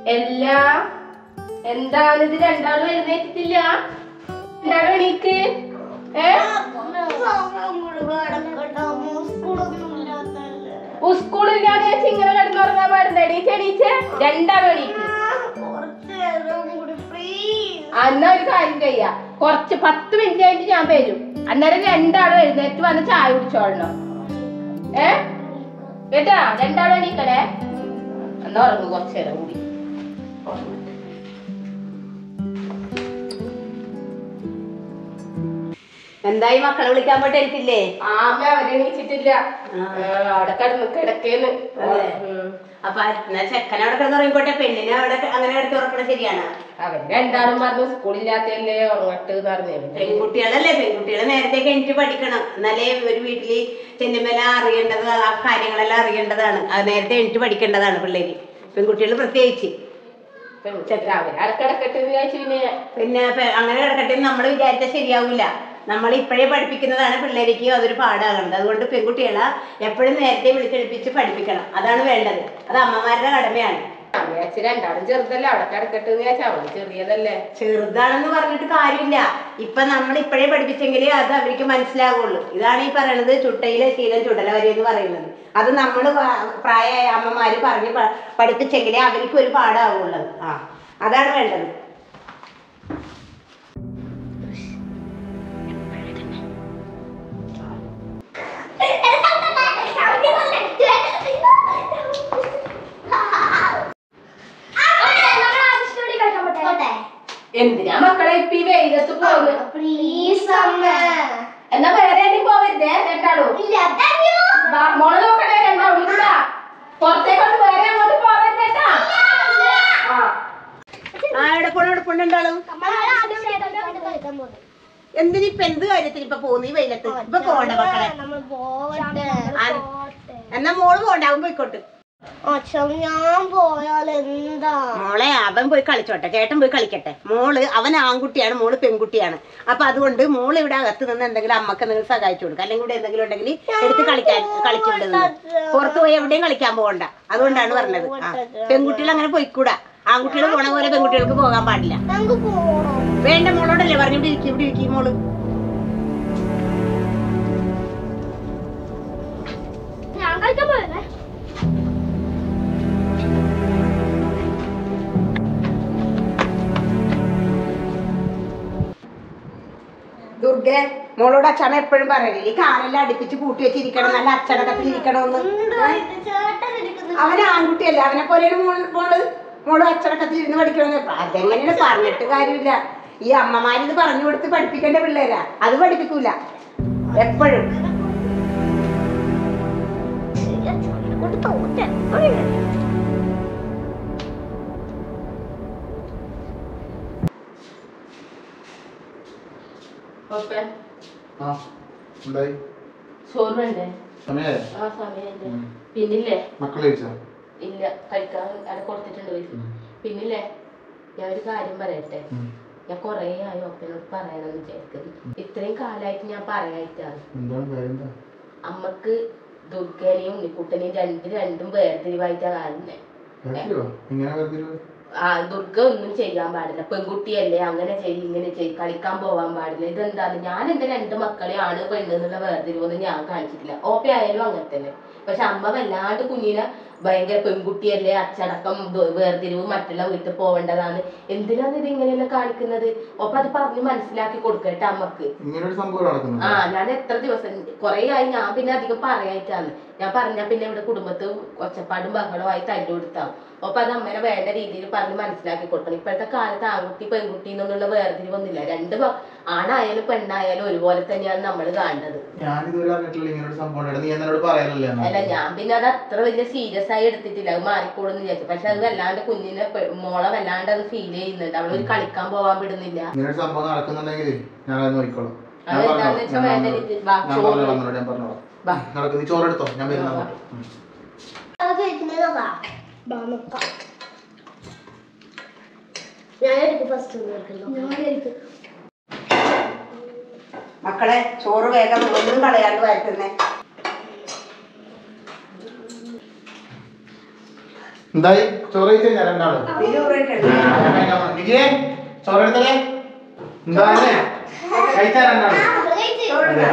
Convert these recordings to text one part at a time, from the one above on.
എല്ലാ എന്താണ് ഇത് രണ്ടാളും എഴുന്നേറ്റിട്ടില്ല രണ്ടാളും എണീക്ക് ഏ സ്കൂളില്ലാതെ വെച്ച് ഇങ്ങനെ കിടന്നുറങ്ങാൻ പാടില്ല എണീച്ച് എണീച്ച് രണ്ടാളും എണീക്ക് അന്നാ ഒരു കാര്യം ചെയ്യാ കുറച്ച് പത്ത് മിനിറ്റ് കഴിഞ്ഞിട്ട് ഞാൻ വരും അന്നേരം രണ്ടാളും എഴുന്നേറ്റ് വന്ന് ചായ കുടിച്ചോളണം ഏ കേട്ടാ രണ്ടാളും എണീക്കണേ എന്നാ ഉറങ്ങും കുറച്ചു നേരം കൂടി എന്തായി മക്കളെ വിളിക്കാൻ പോയിട്ട് എനിക്കില്ലേ ആമ അവരെണീച്ചിട്ടില്ല അവിടെ കിടന്ന് കിടക്കേന്ന് അതെ. ഉം. അപ്പൊ എന്നാ ചെക്കൻ അവിടെ കിടന്ന് ഉറങ്ങിക്കോട്ടെ പെണ്ണിനെ അവിടെ അങ്ങനെ കിടത്തി ഉറക്കണ ശരിയാണ് അവര് രണ്ടാളും പറഞ്ഞു സ്കൂളില്ലാത്തല്ലേ ഉറങ്ങട്ട് പറഞ്ഞു പെൺകുട്ടികളല്ലേ പെൺകുട്ടികളെ നേരത്തെ കഴിഞ്ഞിട്ട് പഠിക്കണം എന്നാലേ ഒരു വീട്ടില് ചെന്നുമേല അറിയേണ്ടത് ആ കാര്യങ്ങളെല്ലാം അറിയേണ്ടതാണ് അത് നേരത്തെ എണീറ്റ് പഠിക്കേണ്ടതാണ് പിള്ളേര് പെൺകുട്ടികൾ പ്രത്യേകിച്ച് അവര് അടക്കടക്കട്ട് വിചാരിച്ചു പിന്നെ പിന്നെ പെ- അങ്ങനെ കിടക്കട്ടെ നമ്മൾ വിചാരിച്ചാൽ ശരിയാവില്ല നമ്മൾ ഇപ്പോഴേ പഠിപ്പിക്കുന്നതാണ് പിള്ളേർക്ക് അതൊരു പാടാകുന്നത് അതുകൊണ്ട് പെൺകുട്ടികളെ എപ്പോഴും നേരത്തെ വിളിച്ചെടുപ്പിച്ച് പഠിപ്പിക്കണം അതാണ് വേണ്ടത് അത് അമ്മമാരുടെ കടമയാണ് ഞാൻ വിചാരിച്ചു രണ്ടാളും ചെറുതല്ലേ അവിടെ കിടക്കട്ട് വിചാരിച്ചു അവള് ചെറിയതല്ലേ ചെറുതാണെന്ന് പറഞ്ഞിട്ട് കാര്യമില്ല ഇപ്പൊ നമ്മൾ ഇപ്പോഴേ പഠിപ്പിച്ചെങ്കിലേ അത് അവർക്ക് മനസ്സിലാകുള്ളൂ ഇതാണ് ഈ പറയണത് ചുട്ടയിലെ ശീലം ചുടല വരെ എന്ന് പറയുന്നത് അത് നമ്മൾ പ്രായമായ അമ്മമാര് പറഞ്ഞ് പ- പഠിപ്പിച്ചെങ്കിലേ അവർക്ക് ഒരു പാടാവുള്ളൂ ആ അതാണ് വേണ്ടത് എന്തിനാ മക്കളെ ഇപ്പൊ ഈ വെയിലത്ത് പോകുന്നത് പ്ലീസ് അമ്മ എന്നാ വേറെ എവിടെയും പോവരുതേ രണ്ടാളും ഇല്ല താങ്ക് യു വാ, മോള് നോക്കണേ രണ്ടാളും ഇല്ല പുറത്തേക്കൊണ്ട് വേറെ അങ്ങോട്ട് പോവരുതേട്ടാ ആ ആ എവിടെ പോണ എവിടെ പോണ്ടുണ്ടാളും നമ്മളെ ആദ്യം കളിക്കാൻ പോകുന്നത് എന്തിന് ഇപ്പൊ എന്ത് കാര്യത്തിന് ഇപ്പൊ പോകുന്നു ഈ വെയിലത്ത് ഇപ്പൊ പോകണ്ട മക്കളെ നമ്മൾ പോവട്ടെ ആ- എന്നാ മോള് പോണ്ട അവൻ പോയിക്കോട്ട് അച്ഛൻ ഞാൻ പോയാൽ എന്താ മോളെ അവൻ പോയി കളിച്ചോട്ടെ ചേട്ടൻ പോയി കളിക്കട്ടെ മോള് അവൻ ആൺകുട്ടിയാണ് മോള് പെൺകുട്ടിയാണ് അപ്പൊ അതുകൊണ്ട് മോള് ഇവിടെ അകത്ത് നിന്ന് എന്തെങ്കിലും അമ്മക്ക് എന്തെങ്കിലും സഹായിച്ചു കൊടുക്കുക അല്ലെങ്കിൽ ഇവിടെ എന്തെങ്കിലും ഉണ്ടെങ്കിൽ എടുത്ത് കളിക്കാൻ കളിച്ചു വിടുന്നത് പുറത്ത് പോയി എവിടെയും കളിക്കാൻ പോകണ്ട അതുകൊണ്ടാണ് പറഞ്ഞത് ആ പെൺകുട്ടികൾ അങ്ങനെ പോയിക്കൂടാ ആൺകുട്ടികൾ പോണ പോലെ പെൺകുട്ടികൾക്ക് പോകാൻ പാടില്ല നമുക്ക് പോകണം വേണ്ട മോളോടല്ലേ പറഞ്ഞു ഇവിടെ ഇരിക്കും ഇവിടെ ഇരിക്കും മോള് ഞാൻ കളിക്കാൻ പോയല്ലേ ദുർഗെ മോളോട് അച്ഛമ്മ എപ്പോഴും പറയില്ലേ ഈ കാലെല്ലാം അടുപ്പിച്ച് കൂട്ടി വെച്ചിരിക്കണം നല്ല അച്ചടക്കത്തിൽ ഇരിക്കണമെന്ന് ചേട്ടൻ ഇരിക്കുന്നു അവൻ ആൺകുട്ടിയല്ല അവനെ പോലെയാണ് മോള് മോള് മോള് അച്ചടക്കത്തിൽ ഇരുന്ന് പഠിക്കണമെന്ന് അതെങ്ങനെയാണ് പറഞ്ഞിട്ട് കാര്യമില്ല ഈ അമ്മമാരിത് പറഞ്ഞു കൊടുത്ത് പഠിപ്പിക്കേണ്ട പിള്ളേരാ അത് പഠിപ്പിക്കൂല എപ്പോഴും കൊണ്ട് തോറ്റേ ഓക്കെ ആ ഉണ്ടായി ചോറ് വേണ്ടേ സമയായോ ആ സമയല്ലേ ഉം. പിന്നില്ലേ മക്കളെ കഴിച്ചോ ഇല്ല കഴിക്കാൻ അവിടെ കൊടുത്തിട്ടുണ്ട് പൈസ ഉം. പിന്നില്ലേ ഞാൻ ഒരു കാര്യം പറയട്ടെ ഉം. ഞാൻ കൊറേ ആയി ഒപ്പനോട് പറയണമെന്ന് വിചാരിക്കുന്നത് ഇത്രയും കാലമായിട്ട് ഞാൻ പറയായിട്ടാണ് എന്താണ് കാര്യം എന്താ അമ്മക്ക് ദുർഗനെയും ഉണ്ണിക്കുട്ടനെയും രണ്ട് രണ്ടും വേർതിരിവായിട്ടാ കാണുന്നത് കാര്യോ എങ്ങനെ വെറുതെ ആ ദുർഗ ഒന്നും ചെയ്യാൻ പാടില്ല പെൺകുട്ടിയല്ലേ അങ്ങനെ ചെയ്യും ഇങ്ങനെ ചെയ്യും കളിക്കാൻ പോവാൻ പാടില്ല ഇതെന്താണ് ഞാൻ എന്റെ രണ്ട് മക്കളെ ആണ് പെണ്ണ് എന്നുള്ള വേർതിരിവൊന്നും ഞാൻ കാണിച്ചിട്ടില്ല ഓപ്പ ആയാലും അങ്ങനെ തന്നെ പക്ഷെ അമ്മ വല്ലാണ്ട് കുഞ്ഞിനെ ഭയങ്കര പെൺകുട്ടിയല്ലേ അച്ചടക്കം ദു- വേർതിരിവ് മറ്റുള്ള വീട്ടിൽ പോവേണ്ടതാണ് എന്തിനാണ് ഇത് ഇങ്ങനെയല്ല കാണിക്കുന്നത് ഒപ്പം അത് പറഞ്ഞ് മനസ്സിലാക്കി കൊടുക്കട്ടെ അമ്മക്ക് ഇങ്ങനെ ഒരു സംഭവം നടക്കുന്നുണ്ട് ആ ഞാൻ എത്ര ദിവസം കൊറേ ആയി ഞാൻ പിന്നെ അധികം പറയായിട്ടാണ് ഞാൻ പറഞ്ഞ പിന്നെ ഇവിടെ കുടുംബത്ത് ഒച്ചപ്പാടും ബഹളമായി തല്ലു കൊടുത്താവും അപ്പൊ അത് അമ്മേനെ വേണ്ട രീതിയിൽ പറഞ്ഞ് മനസ്സിലാക്കി കൊടുക്കണം ഇപ്പോഴത്തെ കാലത്ത് ആൺകുട്ടി പെൺകുട്ടി എന്നുള്ള വേർതിരിവൊന്നുമില്ല രണ്ട് മ- ആണായാലും പെണ്ണായാലും ഒരുപോലെ തന്നെയാണ് നമ്മൾ കാണുന്നത് ഞാനിതുവരെ അറിഞ്ഞിട്ടില്ല ഇങ്ങനെ ഒരു സംഭവം ഉണ്ട്. നീ എന്നോട് പറയലല്ലേ എന്നാ? അല്ല ഞാൻ പിന്നെ അത് അത്ര വലിയ സീരിയസ് ആയി എടുത്തിട്ടില്ല അത് മാറിക്കോളെന്ന് വിചാരിച്ചു പക്ഷെ അത് വല്ലാണ്ട് കുഞ്ഞിനെ പെ- മോളെ വല്ലാണ്ട് അത് ഫീൽ ചെയ്യുന്നുണ്ട് അവളൊരു കളിക്കാൻ പോവാൻ വിടുന്നില്ല ഇങ്ങനെ ഒരു സംഭവം നടക്കുന്നുണ്ടെങ്കിൽ ഞാനത് നോക്കിക്കോളാം ഞാൻ അത് പറഞ്ഞോളാം. എന്താന്ന് വെച്ചാ ഞാൻ വേണ്ട പറഞ്ഞോളാം. രീതിയിൽ വാ, ഞാൻ ചോറ് പറഞ്ഞോളാം അമ്മയോട്, ഞാൻ പറഞ്ഞോളാം വാ. നടക്ക് നീ ചോറെടുത്തോ ഞാൻ വരുന്ന അങ്ങോട്ട്. ഉം. ഞാനായിരിക്കും ഫസ്റ്റ് മക്കളെ ചോറ് വേഗം ഒന്നും കളയാണ്ട് വരുത്തുന്നേ എന്തായി ചോറ് കഴിച്ചു ഞാൻ രണ്ടാള് ഇതില് കുറേട്ടുണ്ട്. നികിയെ ചോറ് എടുത്തല്ലേ എന്താ കഴിച്ചാ രണ്ടാള് അതെ.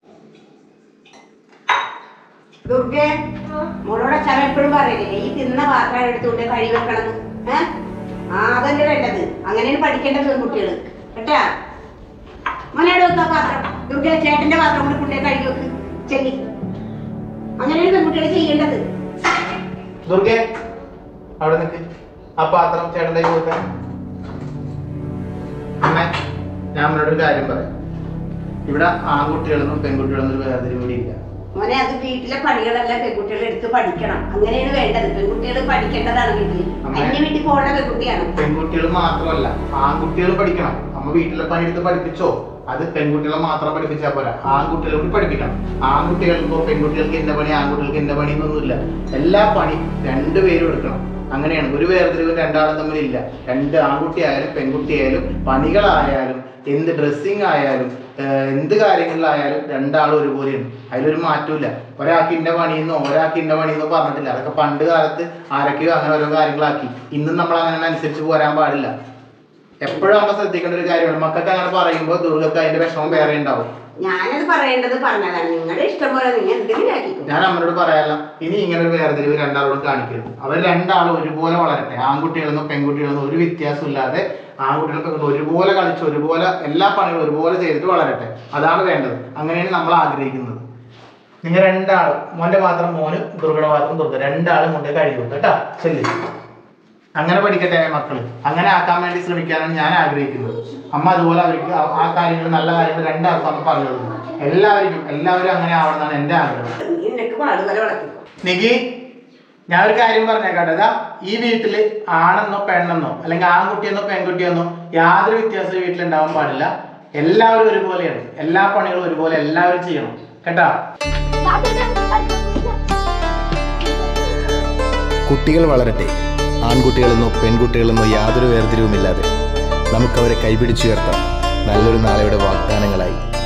ദുർഗേ മോളോട് അച്ഛൻ എപ്പോഴും പറയില്ലേ ഈ തിന്ന പാത്രം എടുത്തുകൊണ്ട് കഴി വെക്കണം ഏഹ് ആ അതല്ലേ വേണ്ടത് അങ്ങനെയാണ് പഠിക്കേണ്ടത് പെൺകുട്ടികൾ കേട്ടാ മോനോട് വെക്കാ പാത്രം ദുർഗ ചേട്ടന്റെ പാത്രം കൂടി കൊണ്ടേ കഴുകി വെക്ക് ചെല്ലി അങ്ങനെയാണ് പെൺകുട്ടികൾ ചെയ്യേണ്ടത് ദുർഗെ അവിടെ നിൽക്ക് ആ പാത്രം ചേട്ടൻ്റെ കയ്യിൽ കൊടുക്കാൻ അമ്മേ ഞാൻ അവനോട് ഒരു കാര്യം പറയാം ഇവിടെ ആൺകുട്ടികളെന്നും പെൺകുട്ടികളെന്നും ഒരു വേർതിരിവ് ഇവിടെ ഇല്ല മോനെ അത് വീട്ടിലെ പണികളെല്ലാം പെൺകുട്ടികൾ എടുത്ത് പഠിക്കണം അങ്ങനെയാണ് വേണ്ടത് പെൺകുട്ടികൾ പഠിക്കേണ്ടതാണ് വീട്ടിൽ അമ്മേ. അന്യ വീട്ടിൽ പോകേണ്ട പെൺകുട്ടിയാണ് പെൺകുട്ടികൾ മാത്രമല്ല ആൺകുട്ടികൾ പഠിക്കണം അമ്മ വീട്ടിലെ പണിയെടുത്ത് പഠിപ്പിച്ചോ അത് പെൺകുട്ടികളെ മാത്രം പഠിപ്പിച്ചാൽ പോരാ ആൺകുട്ടികളെ കൂടി പഠിപ്പിക്കണം ആൺകുട്ടികൾക്കോ പെൺകുട്ടികൾക്ക് എന്ന പണി ആൺകുട്ടികൾക്ക് എന്ന പണി എന്നൊന്നുമില്ല എല്ലാ പണി രണ്ടുപേരും എടുക്കണം അങ്ങനെയാണ് ഒരു വേർതിരിവ് രണ്ടാളും തമ്മിലില്ല രണ്ട് ആൺകുട്ടി ആയാലും പെൺകുട്ടി ആയാലും പണികളായാലും എന്ത് ഡ്രസ്സിങ് ആയാലും ഏഹ് എന്ത് കാര്യങ്ങളിലായാലും രണ്ടാളും ഒരുപോലെയാണ് അതിലൊരു മാറ്റമില്ല ഒരാൾക്ക് ഇന്ന പണിയെന്നോ ഒരാൾക്ക് ഇന്ന പണിയെന്നോ പറഞ്ഞിട്ടില്ല അതൊക്കെ പണ്ട് കാലത്ത് ആരൊക്കെയോ അങ്ങനെ ഓരോ കാര്യങ്ങളാക്കി ഇന്നും നമ്മൾ അങ്ങനെ അനുസരിച്ച് പോരാൻ പാടില്ല എപ്പോഴും നമ്മൾ ശ്രദ്ധിക്കേണ്ട ഒരു കാര്യമാണ് മക്കൾക്ക് അങ്ങനെ പറയുമ്പോൾ ദുർഗക്ക് അതിന്റെ വിഷമം വേറെ ഉണ്ടാവും ഞാനത് പറയേണ്ടത് പറഞ്ഞതാണ് നിങ്ങളുടെ ഇഷ്ടം പോലെ നിങ്ങൾ എന്തെങ്കിലും ആക്കിക്കോ ഞാൻ അമ്മനോട് പറയാല്ല ഇനി ഇങ്ങനെ ഒരു വേർതിരിവ് രണ്ടാളോടും കാണിക്കരുത് അവർ രണ്ടാളും ഒരുപോലെ വളരട്ടെ ആൺകുട്ടികളെന്നോ പെൺകുട്ടികളെന്നോ ഒരു വ്യത്യാസം ഇല്ലാതെ ആൺകുട്ടികളും പെൺകുട്ടികളും ഒരുപോലെ കളിച്ച് ഒരുപോലെ എല്ലാ പണികളും ഒരുപോലെ ചെയ്തിട്ട് വളരട്ടെ അതാണ് വേണ്ടത് അങ്ങനെയാണ് നമ്മൾ ആഗ്രഹിക്കുന്നത് നിങ്ങൾ രണ്ടാളും മോന്റെ മാത്രം മോന് ദുർഗയുടെ മാത്രം ദുർഗ രണ്ടാളും കൊണ്ട് കഴിയും കേട്ടാ ചെല്ലി അങ്ങനെ പഠിക്കട്ടെ മക്കള് അങ്ങനെ ആക്കാൻ വേണ്ടി ശ്രമിക്കാനാണ് ഞാൻ ആഗ്രഹിക്കുന്നത് അമ്മ അതുപോലെ അവർക്ക് ആ- ആ കാര്യങ്ങൾ നല്ല കാര്യങ്ങൾ രണ്ടാൾക്കും അമ്മ പറഞ്ഞു കൊടുക്കും എല്ലാവർക്കും എല്ലാവരും അങ്ങനെ ആവണമെന്നാണ് എൻ്റെ ആഗ്രഹം നീ നിനക്ക് പാടുപോലെ വളർത്തിക്കോ നികി ഞാൻ ഒരു കാര്യം പറഞ്ഞേക്കാട്ടെ ഇതാ ഈ വീട്ടില് ആണെന്നോ പെണ്ണെന്നോ അല്ലെങ്കിൽ ആൺകുട്ടിയെന്നോ പെൺകുട്ടിയെന്നോ യാതൊരു വ്യത്യാസവും വീട്ടിലുണ്ടാവാൻ പാടില്ല എല്ലാവരും ഒരുപോലെയാണ് എല്ലാ പണികളും ഒരുപോലെ എല്ലാവരും ചെയ്യണം കേട്ടാ കുട്ടികൾ വളരട്ടെ ആൺകുട്ടികളെന്നോ പെൺകുട്ടികളെന്നോ യാതൊരു വേർതിരിവുമില്ലാതെ നമുക്കവരെ കൈപിടിച്ചുയർത്താം നല്ലൊരു നാളെയുടെ വാഗ്ദാനങ്ങളായി